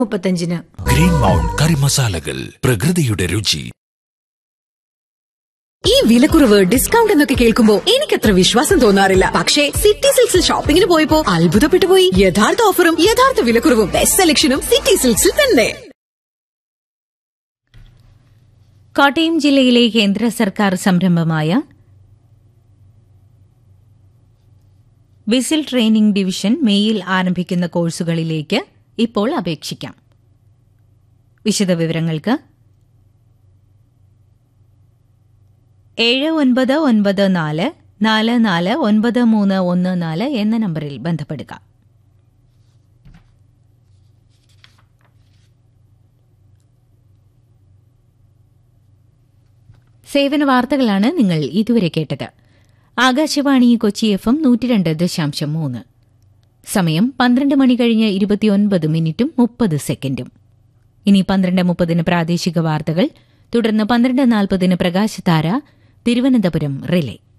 മുപ്പത്തഞ്ചിന് green mount കറി മസാലകൾ പ്രകൃതിയുടെ രുചി ഈ വിലക്കുറവ് ഡിസ്കൗണ്ട് എന്നൊക്കെ കേൾക്കുമ്പോ എനിക്കത്ര വിശ്വാസം തോന്നാറില്ല പക്ഷേ സിറ്റി സിൽക്സിൽ ഷോപ്പിംഗിന് പോയപ്പോ അത്ഭുതപ്പെട്ടു പോയി യഥാർത്ഥ ഓഫറും യഥാർത്ഥ വിലക്കുറവും ബെസ്റ്റ് സെലക്ഷനും സിറ്റി സിൽക്സിൽ തന്നെ കോട്ടയം ജില്ലയിലെ കേന്ദ്ര സർക്കാർ സംരംഭമായ വിസിൽ ട്രെയിനിംഗ് ഡിവിഷൻ മെയ്യിൽ ആരംഭിക്കുന്ന കോഴ്സുകളിലേക്ക് ഇപ്പോൾ അപേക്ഷിക്കാം വിശദവിവരങ്ങൾക്ക് ഏഴ് ഒൻപത് ഒൻപത് നാല് നാല് നാല് ഒൻപത് മൂന്ന് ഒന്ന് നാല് എന്ന നമ്പറിൽ ബന്ധപ്പെടുക സേവന വാർത്തകളാണ് നിങ്ങൾ ഇതുവരെ കേട്ടത് ആകാശവാണി കൊച്ചി എഫ് എം നൂറ്റിരണ്ട് ദശാംശം മൂന്ന് സമയം പന്ത്രണ്ട് മണി കഴിഞ്ഞ് ഇരുപത്തിയൊൻപത് മിനിറ്റും മുപ്പത് സെക്കൻഡും ഇനി പന്ത്രണ്ട് മുപ്പതിന് പ്രാദേശിക വാർത്തകൾ തുടർന്ന് പന്ത്രണ്ട് നാൽപ്പതിന് പ്രകാശധാര തിരുവനന്തപുരം റിലേ